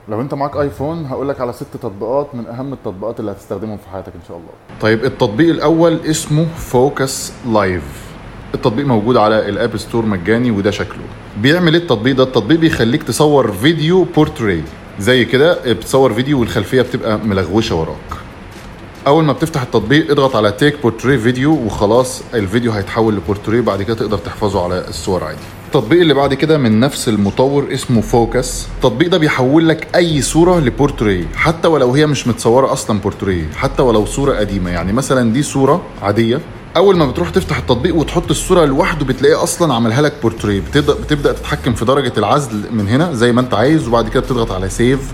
لو انت معاك ايفون هقول لك على ست تطبيقات من اهم التطبيقات اللي هتستخدمهم في حياتك ان شاء الله طيب التطبيق الاول اسمه فوكس لايف التطبيق موجود على الاب ستور مجاني وده شكله بيعمل ايه التطبيق ده التطبيق بيخليك تصور فيديو بورتري زي كده بتصور فيديو والخلفيه بتبقى ملغوشه وراك اول ما بتفتح التطبيق اضغط على تيك بورتري فيديو وخلاص الفيديو هيتحول لبورتري بعد كده تقدر تحفظه على الصور عادي التطبيق اللي بعد كده من نفس المطور اسمه فوكس التطبيق ده بيحول لك اي صوره لبورتري حتى ولو هي مش متصوره اصلا بورتري حتى ولو صوره قديمه يعني مثلا دي صوره عاديه اول ما بتروح تفتح التطبيق وتحط الصوره لوحده بتلاقيه اصلا عملها لك بورتري بتبدا بتبدا تتحكم في درجه العزل من هنا زي ما انت عايز وبعد كده بتضغط على سيف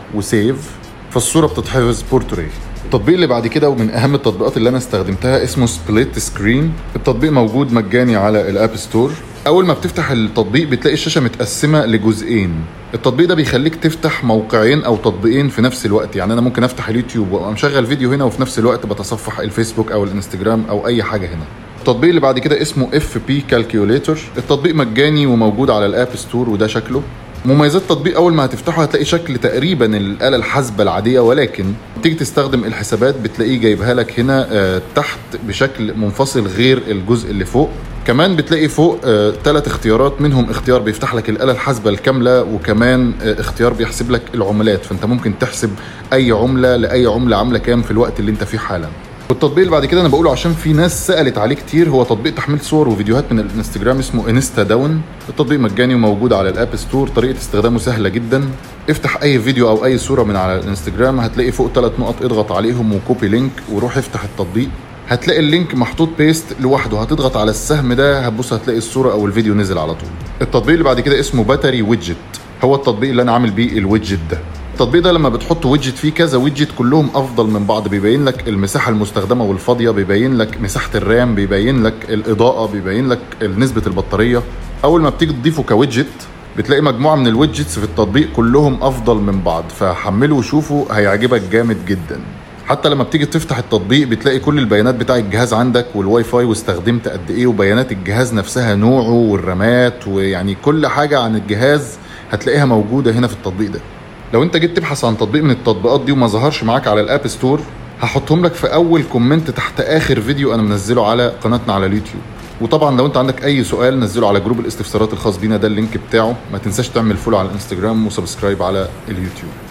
وسيف فالصوره بتتحفظ بورتري التطبيق اللي بعد كده ومن اهم التطبيقات اللي انا استخدمتها اسمه سبليت سكرين التطبيق موجود مجاني على الاب ستور اول ما بتفتح التطبيق بتلاقي الشاشه متقسمه لجزئين التطبيق ده بيخليك تفتح موقعين او تطبيقين في نفس الوقت يعني انا ممكن افتح اليوتيوب وابقى مشغل فيديو هنا وفي نفس الوقت بتصفح الفيسبوك او الانستجرام او اي حاجه هنا التطبيق اللي بعد كده اسمه اف بي كالكيوليتر التطبيق مجاني وموجود على الاب ستور وده شكله مميزات التطبيق اول ما هتفتحه هتلاقي شكل تقريبا الاله الحاسبه العاديه ولكن تيجي تستخدم الحسابات بتلاقيه جايبها لك هنا آه، تحت بشكل منفصل غير الجزء اللي فوق كمان بتلاقي فوق ثلاث اختيارات منهم اختيار بيفتح لك الاله الحاسبه الكامله وكمان آه، اختيار بيحسب لك العملات فانت ممكن تحسب اي عمله لاي عمله عامله كام في الوقت اللي انت فيه حالا والتطبيق اللي بعد كده انا بقوله عشان في ناس سالت عليه كتير هو تطبيق تحميل صور وفيديوهات من الانستجرام اسمه انستا داون التطبيق مجاني وموجود على الاب ستور طريقه استخدامه سهله جدا افتح اي فيديو او اي صوره من على الانستجرام هتلاقي فوق ثلاث نقط اضغط عليهم وكوبي لينك وروح افتح التطبيق هتلاقي اللينك محطوط بيست لوحده هتضغط على السهم ده هتبص هتلاقي الصوره او الفيديو نزل على طول التطبيق اللي بعد كده اسمه باتري ويدجت هو التطبيق اللي انا عامل بيه الويدجت ده التطبيق ده لما بتحط ويدجت فيه كذا ويدجت كلهم افضل من بعض بيبين لك المساحه المستخدمه والفاضيه بيبين لك مساحه الرام بيبين لك الاضاءه بيبين لك نسبه البطاريه اول ما بتيجي تضيفه كويدجت بتلاقي مجموعه من الويدجتس في التطبيق كلهم افضل من بعض فحمله وشوفه هيعجبك جامد جدا حتى لما بتيجي تفتح التطبيق بتلاقي كل البيانات بتاع الجهاز عندك والواي فاي واستخدمت قد ايه وبيانات الجهاز نفسها نوعه والرامات ويعني كل حاجه عن الجهاز هتلاقيها موجوده هنا في التطبيق ده لو انت جيت تبحث عن تطبيق من التطبيقات دي وما ظهرش معاك على الاب ستور هحطهم لك في اول كومنت تحت اخر فيديو انا منزله على قناتنا على اليوتيوب وطبعا لو انت عندك اي سؤال نزله على جروب الاستفسارات الخاص بينا ده اللينك بتاعه ما تنساش تعمل فولو على الانستجرام وسبسكرايب على اليوتيوب